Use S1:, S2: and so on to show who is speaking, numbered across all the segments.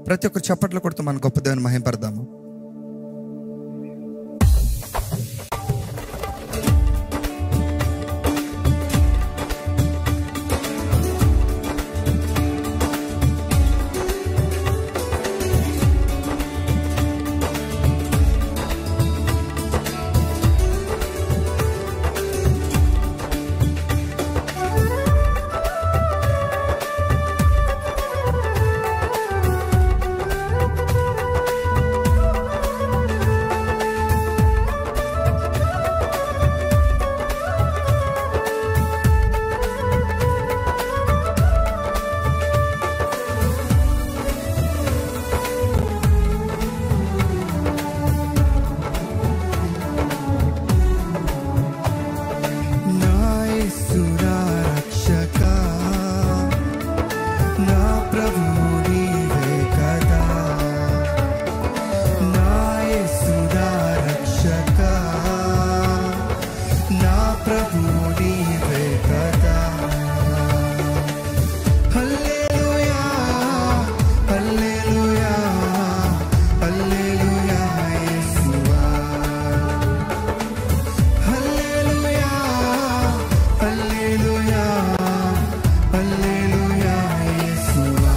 S1: ప్రతి ఒక్కరు చప్పట్లు కొడుతూ మన గొప్ప దేవుని మహింపడదాము నా యేసునా రక్షక నా ప్రభువు నీవే కదా నా యేసునా రక్షక నా ప్రభువు నీవే కదా హల్లెలూయా హల్లెలూయా హల్లెలూయా యేసువా హల్లెలూయా హల్లెలూయా హల్లెలూయా యేసువా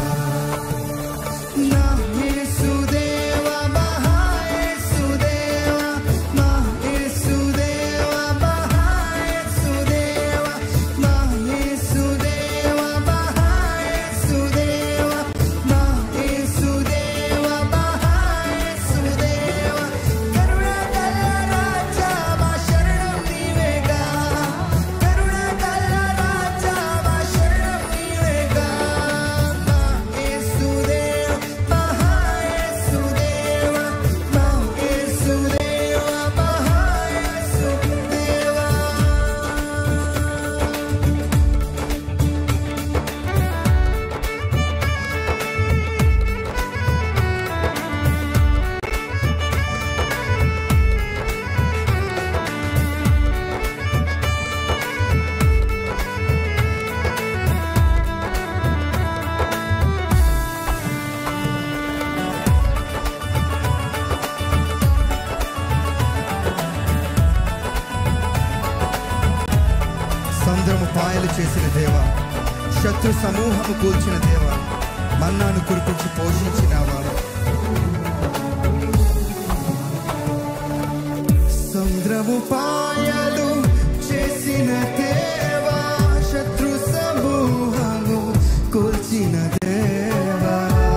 S1: నా యేసుదేవా మహా యేసుదేవా మా యేసుదేవా మహా యేసుదేవా మా యేసుదేవా మహా యేసుదేవా మా యేసుదేవా మహా యేసుదేవా కరుణగల రాజా మా శరణం నీవేగా కరుణగల రాజా మా శరణం నీవేగా మా యేసుదేవా మహా యేసుదేవా మా యేసుదేవా మహా యేసుదేవా సముద్రము పాయలు చేసిన దేవ శత్రు సమూహము కూల్చిన దేవ మన్నాను కురిపించి పోషించినావా సముద్రము పాయలు చేసిన దేవా శత్రు సమూహము కూల్చిన దేవా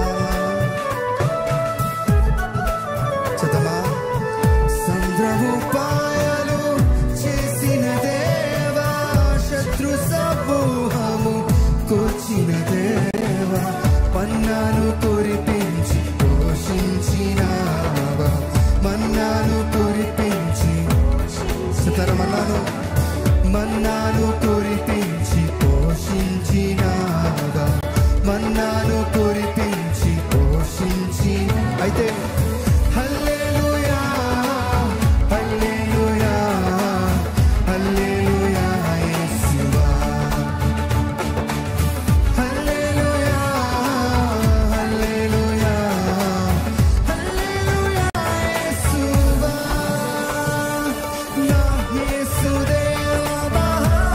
S1: చదమా సంద్రము పాయలు చేసిన దేవా శత్రు సమూహము కూర్చిన దేవా పన్నాను కురిపించి పోషించినావా మన్నాను కురిపించి సుతర మన్నాను మన్నాను కురిపించి పోషించినావా మన్నాను కురిపించి పోషించి అయితే హల్లెలూయా హల్లెలూయా హల్లెలూయా యేసువా హల్లెలూయా హల్లెలూయా హల్లెలూయా యేసువా నా యేసుదేవా మహా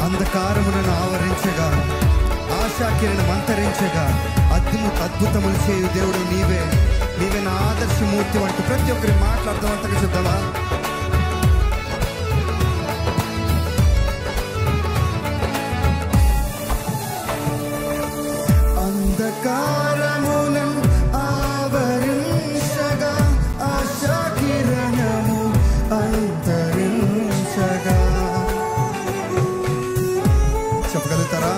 S1: అంధకారములను ఆవరించగా ఆశాకిరణం అంతరించగా అద్భుత అద్భుతములు చేయు దేవుడు నీవే నీవే నా ఆదర్శమూర్తి అంటూ ప్రతి ఒక్కరి మాట్లాడదాం అంతగా చూద్దామా అంధకారమునం ఆవరించగా ఆశాకిరణము అంతరించగా చెప్పగలుగుతారా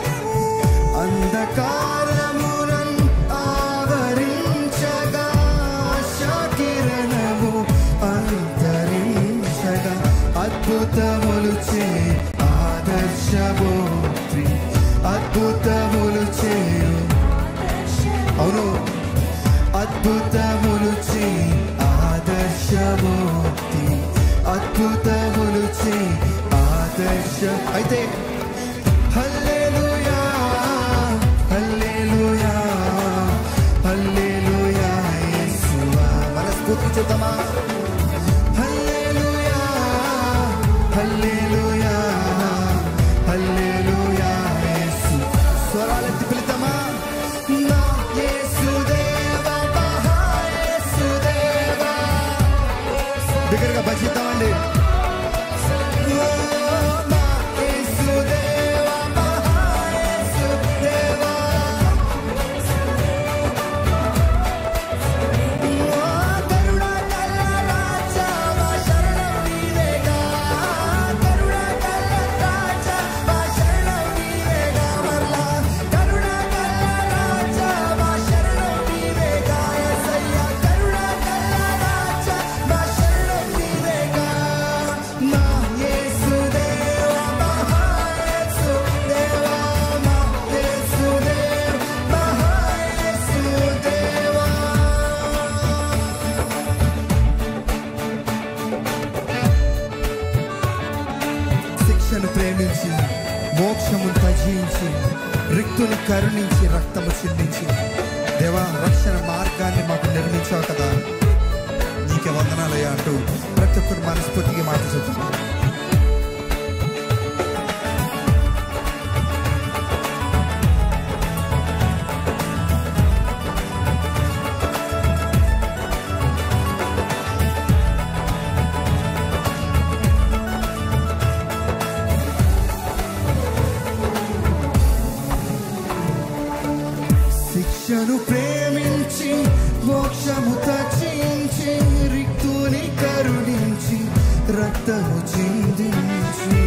S1: అంధకారమునం ఆవరించగా ఆశాకిరణము అంతరించగా అద్భుతములు చే ఆదర్శమూర్తి అద్భుతములు చేయు అవును అద్భుతములు చే ఆదర్శమూర్తి అద్భుతములు చే ఆదర్శ అయితే హల్లెలూయా హల్లెలూయా హల్లెలూయా యేసువా మనస్ఫూర్తి చూద్దామా హల్లెలూయా హల్లెలూయా హల్లెలూయా యేసు స్వరాలెత్తి పిలుద్దామా నా యేసుదేవా మహా యేసుదేవా దగ్గరగా భజిద్దామండి ఓ నా యేసుదేవా మహా యేసుదేవా ఓ కరుణా కల్ల రాజా మా శరణం నీవేగా కరుణా కల్ల రాజా మా శరణం నీవేగా మరలా కరుణా కల్ల రాజా మా శరణం నీవేగా యేసయ్యా కరుణా కల్ల రాజా మా శరణం నీవేగా నా యేసుదేవా మహా యేసుదేవా మా యేసుదేవా మహా యేసుదేవా శిక్షను ప్రేమించి మోక్షము త్యజించి రిక్తుని కరుణించి రక్తము చిందించి దేవా రక్షణ మార్గాన్ని మాకు నిర్మించావు కదా నీకే వందనాలయ్యా అంటూ ప్రతి ఒక్కరు మనస్ఫూర్తిగా మాట చెప్తున్నాం శిక్షను ప్రేమించి మోక్షము తచించి రిక్తుని కరుణించి రక్తము చిందించి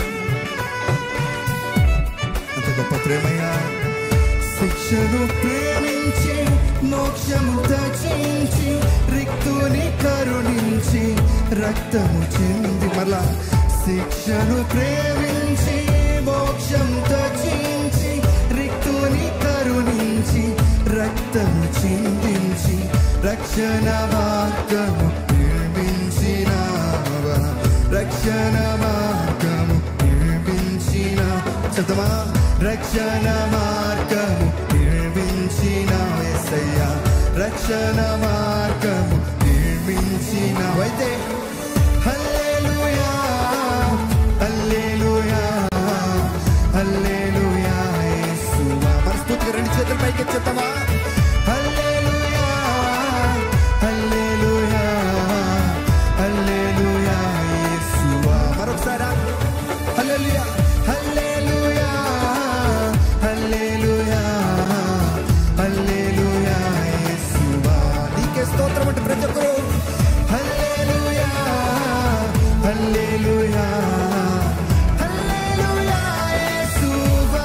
S1: అంత గొప్ప ప్రేమయ్యా శిక్షను ప్రేమించి మోక్షము తచించి రిక్తుని కరుణించి రక్తము చింది మరలా శిక్షను ప్రేమించి మోక్షం తచించి రిక్తుని కరుణించి రక్తము చిందించి రక్షణ మార్గము నిర్మించినావా రక్షణ మార్గము నిర్మించిన చదమా రక్షణ మార్గము నిర్మించిన ఎస్సయ్యా రక్షణ మార్గము నిర్మించినవైతే హల్లెలూయా హల్లెలూయా హల్లెలూయా యేసువా మనస్ఫూర్తిగా రెండు చేతులు పైకి ఎత్తేద్దామా హల్లెలూయా హల్లెలూయా హల్లెలూయా యేసువా మరొకసారి హల్లెలూయా హల్లెలూయా హల్లెలూయా హల్లెలూయా యేసువా నీకే స్తోత్రం అంటే ప్రతి ఒక్కరు హల్లెలూయా హల్లెలూయా హల్లెలూయా యేసువా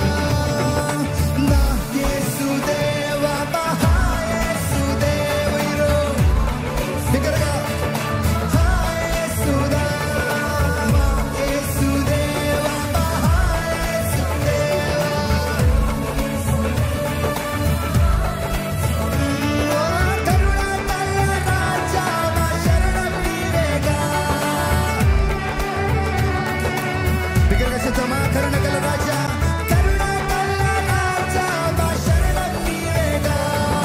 S1: నా యేసుదేవా మహా యేసుదేవా ఇరో దగ్గరగా హా యేసుదేవా మా యేసుదేవా మహా యేసుదేవా కరుణా కల్ల రాజా మా శరణం నీవేగా బిగ్గరగా చెప్తామా కరుణ గల రాజా కరుణ గల రాజా మా శరణం నీవేగా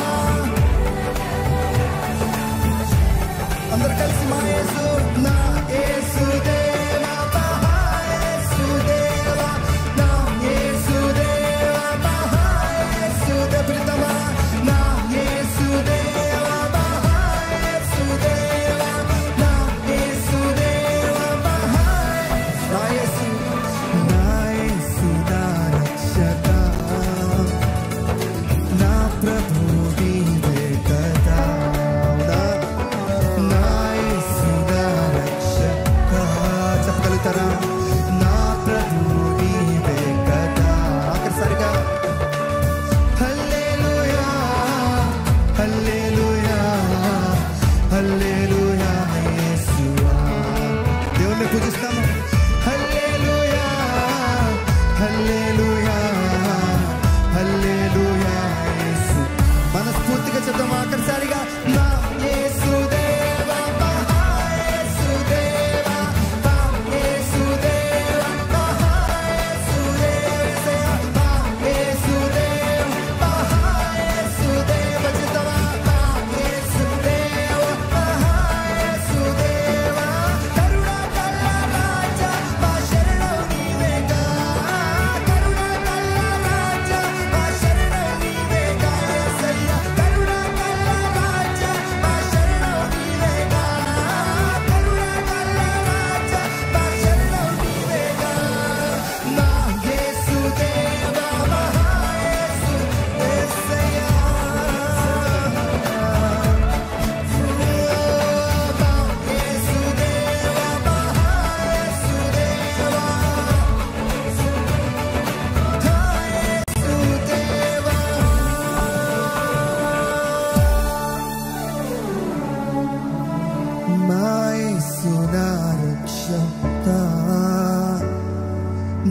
S1: అందరూ కలిసి మా యేసు నా యేసు దేవా మహా యేసు దేవా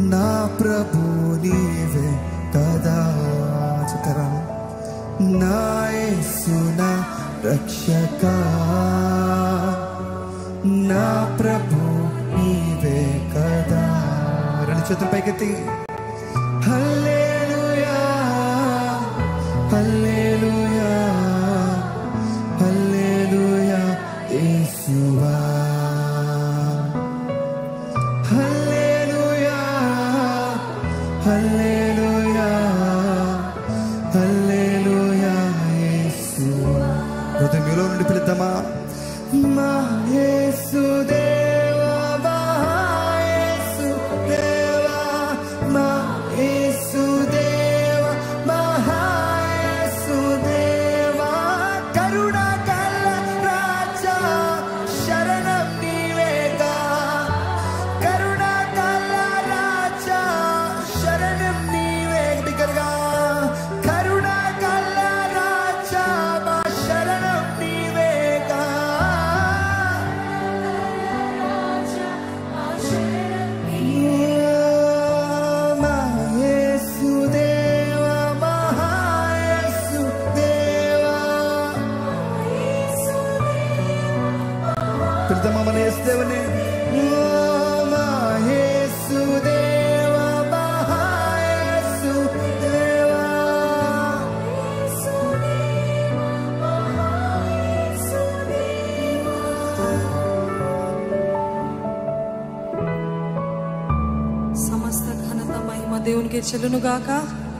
S1: నా ప్రభు నీవే కదా చెప్తారా నా యేసు నా రక్షక నా ప్రభు నీవే కదా రెండు చేతులు పైకెత్తి హల్లెలూయా హల్లెలూయా హల్లెలూయా యేసువా హల్లెలూయా హల్లెలూయా హల్లెలూయా యేసువా హృదయంలో నుండి పిలుద్దామా మా యేసు దేవా మా యేసు దేవా మా యేసు దేవా మా యేసు దేవా కరుణ కల్ల రాజా శరణం నీవేగా కరుణ కల్ల రాజా శరణం నీవే బిగ్గరగా కరుణ కల్ల రాజా మా శరణం నీవేగా మా యేసు దేవా మా యేసు దేవా పిలుద్దామా మన యేసు దేవుని ఓ మా యేసు దేవా మా యేసు దేవా
S2: సమస్త ఘనత మహిమ దేవునికి చెల్లును గాక